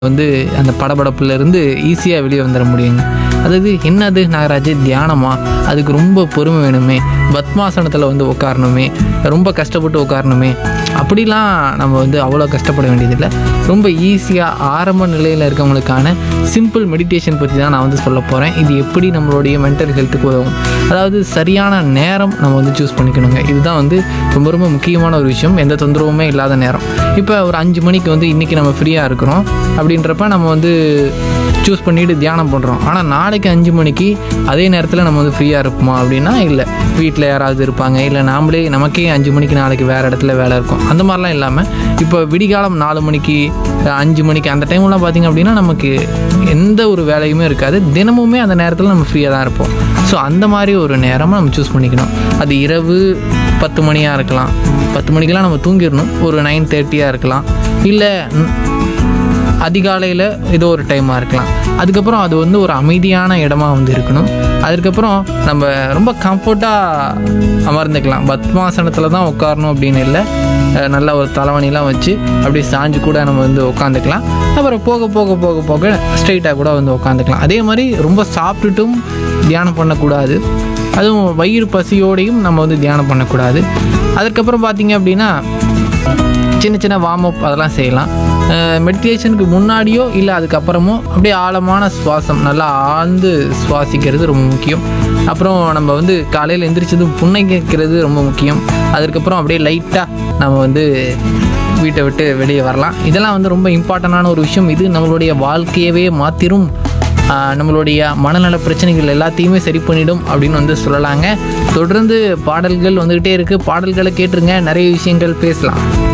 வந்து அந்த படபடப்புல இருந்து ஈஸியாக வெளியே வந்துட முடியுங்க அதாவது என்னது நாகராஜ் தியானமா அதுக்கு ரொம்ப பொறுமை வேணுமே பத்மாசனத்தில் வந்து உட்காரணுமே ரொம்ப கஷ்டப்பட்டு உட்காரணுமே அப்படிலாம் நம்ம வந்து அவ்வளோ கஷ்டப்பட வேண்டியதில்லை ரொம்ப ஈஸியாக ஆரம்ப நிலையில் இருக்கவங்களுக்கான சிம்பிள் மெடிடேஷன் பற்றி தான் நான் வந்து சொல்ல போகிறேன் இது எப்படி நம்மளுடைய மென்டல் ஹெல்த்துக்கு உதவும் அதாவது சரியான நேரம் நம்ம வந்து சூஸ் பண்ணிக்கணுங்க இதுதான் வந்து ரொம்ப ரொம்ப முக்கியமான ஒரு விஷயம் எந்த தொந்தரவுமே இல்லாத நேரம் இப்போ ஒரு அஞ்சு மணிக்கு வந்து இன்றைக்கி நம்ம ஃப்ரீயாக இருக்கிறோம் அப்படின்றப்ப நம்ம வந்து சூஸ் பண்ணிட்டு தியானம் பண்ணுறோம் ஆனால் நாளைக்கு அஞ்சு மணிக்கு அதே நேரத்தில் நம்ம வந்து ஃப்ரீயாக இருப்போமா அப்படின்னா இல்லை வீட்டில் யாராவது இருப்பாங்க இல்லை நாமளே நமக்கே அஞ்சு மணிக்கு நாளைக்கு வேறு இடத்துல வேலை இருக்கும் அந்த மாதிரிலாம் இல்லாமல் இப்போ விடிகாலம் நாலு மணிக்கு அஞ்சு மணிக்கு அந்த டைம்லாம் பார்த்திங்க அப்படின்னா நமக்கு எந்த ஒரு வேலையுமே இருக்காது தினமுமே அந்த நேரத்தில் நம்ம ஃப்ரீயாக தான் இருப்போம் ஸோ அந்த மாதிரி ஒரு நேரமாக நம்ம சூஸ் பண்ணிக்கணும் அது இரவு பத்து மணியாக இருக்கலாம் பத்து மணிக்கெல்லாம் நம்ம தூங்கிடணும் ஒரு நைன் தேர்ட்டியாக இருக்கலாம் இல்லை அதிகாலையில் ஏதோ ஒரு டைமாக இருக்கலாம் அதுக்கப்புறம் அது வந்து ஒரு அமைதியான இடமா வந்து இருக்கணும் அதுக்கப்புறம் நம்ம ரொம்ப கம்ஃபர்ட்டாக அமர்ந்துக்கலாம் பத்மாசனத்தில் தான் உட்காரணும் அப்படின்னு இல்லை அஹ் நல்ல ஒரு தலைவணிலாம் வச்சு அப்படியே சாஞ்சு கூட நம்ம வந்து உட்காந்துக்கலாம் அப்புறம் போக போக போக போக ஸ்ட்ரைட்டாக கூட வந்து உட்காந்துக்கலாம் அதே மாதிரி ரொம்ப சாப்பிட்டுட்டும் தியானம் பண்ணக்கூடாது அதுவும் வயிறு பசியோடையும் நம்ம வந்து தியானம் பண்ணக்கூடாது அதுக்கப்புறம் பார்த்தீங்க அப்படின்னா சின்ன சின்ன வார்ம் அப் அதெல்லாம் செய்யலாம் மெடிடேஷனுக்கு முன்னாடியோ இல்லை அதுக்கப்புறமோ அப்படியே ஆழமான சுவாசம் நல்லா ஆழ்ந்து சுவாசிக்கிறது ரொம்ப முக்கியம் அப்புறம் நம்ம வந்து காலையில் எந்திரிச்சதும் புன்னகைக்கிறது ரொம்ப முக்கியம் அதுக்கப்புறம் அப்படியே லைட்டாக நம்ம வந்து வீட்டை விட்டு வெளியே வரலாம் இதெல்லாம் வந்து ரொம்ப இம்பார்ட்டண்டான ஒரு விஷயம் இது நம்மளுடைய வாழ்க்கையவே மாற்றிரும் ஆஹ் நம்மளுடைய மனநல பிரச்சனைகள் எல்லாத்தையுமே சரி பண்ணிடும் அப்படின்னு வந்து சொல்லலாங்க தொடர்ந்து பாடல்கள் வந்துக்கிட்டே இருக்குது பாடல்களை கேட்டுருங்க நிறைய விஷயங்கள் பேசலாம்